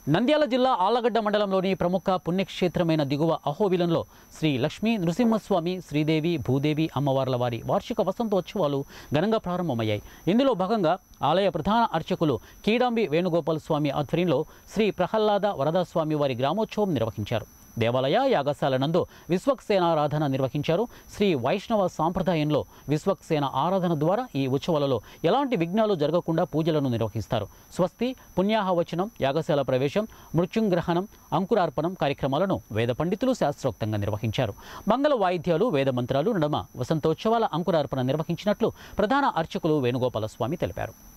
నంద్యాల జిల్లా ఆళ్లగడ్డ మండలంలోని ప్రముఖ పుణ్యక్షేత్రమైన దిగువ అహోబిలంలో శ్రీ లక్ష్మీ నృసింహస్వామి శ్రీదేవి భూదేవి అమ్మవార్ల వారి వార్షిక వసంతోత్సవాలు ఘనంగా ప్రారంభమయ్యాయి ఇందులో భాగంగా ఆలయ ప్రధాన అర్చకులు కీడాంబి వేణుగోపాల్ స్వామి ఆధ్వర్యంలో శ్రీ ప్రహ్లాద వరదస్వామి వారి గ్రామోత్సవం నిర్వహించారు దేవాలయ యాగశాల నందు విశ్వక్సేనారాధన నిర్వహించారు శ్రీ వైష్ణవ సాంప్రదాయంలో విశ్వక్సేన ఆరాధన ద్వారా ఈ ఉత్సవాలలో ఎలాంటి విఘ్నాలు జరగకుండా పూజలను నిర్వహిస్తారు స్వస్తి పుణ్యాహవచనం యాగశాల ప్రవేశం మృత్యుంగ్రహణం అంకురార్పణం కార్యక్రమాలను వేద పండితులు శాస్త్రోక్తంగా నిర్వహించారు మంగళ వాయిద్యాలు వేద మంత్రాలు నడుమ వసంతోత్సవాల అంకురార్పణ నిర్వహించినట్లు ప్రధాన అర్చకులు వేణుగోపాల స్వామి తెలిపారు